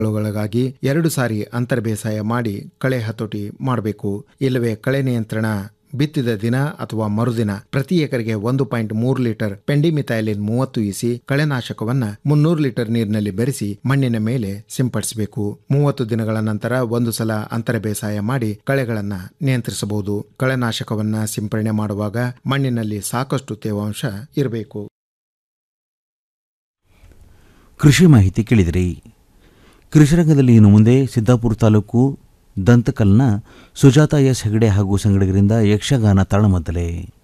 ಗಳಿಗಾಗಿ ಎರಡು ಸಾರಿ ಅಂತರ ಬೇಸಾಯ ಮಾಡಿ ಕಳೆ ಹತೋಟಿ ಮಾಡಬೇಕು ಇಲ್ಲವೇ ಕಳೆ ನಿಯಂತ್ರಣ ಬಿತ್ತಿದ ದಿನ ಅಥವಾ ಮರುದಿನ ಪ್ರತಿ ಎಕರೆಗೆ ಒಂದು ಪಾಯಿಂಟ್ ಮೂರು ಲೀಟರ್ ಪೆಂಡಿಮಿಥೈಲಿನ್ ಮೂವತ್ತು ಇಸಿ ಕಳೆನಾಶಕವನ್ನ ಮುನ್ನೂರು ಲೀಟರ್ ನೀರಿನಲ್ಲಿ ಬೆರೆಸಿ ಮಣ್ಣಿನ ಮೇಲೆ ಸಿಂಪಡಿಸಬೇಕು ಮೂವತ್ತು ದಿನಗಳ ನಂತರ ಒಂದು ಸಲ ಅಂತರ ಬೇಸಾಯ ಮಾಡಿ ಕಳೆಗಳನ್ನ ನಿಯಂತ್ರಿಸಬಹುದು ಕಳೆನಾಶಕವನ್ನ ಸಿಂಪರಣೆ ಮಾಡುವಾಗ ಮಣ್ಣಿನಲ್ಲಿ ಸಾಕಷ್ಟು ತೇವಾಂಶ ಇರಬೇಕು ಕೃಷಿ ಮಾಹಿತಿ ಕೇಳಿದಿರಿ ಕೃಷಿ ರಂಗದಲ್ಲಿ ಇನ್ನು ಮುಂದೆ ಸಿದ್ದಾಪುರ ತಾಲೂಕು ದಂತಕಲ್ನ ಸುಜಾತ ಎಸ್ ಹೆಗಡೆ ಹಾಗೂ ಸಂಗಡಿಗರಿಂದ ಯಕ್ಷಗಾನ ತಾಳಮದ್ದಲೆ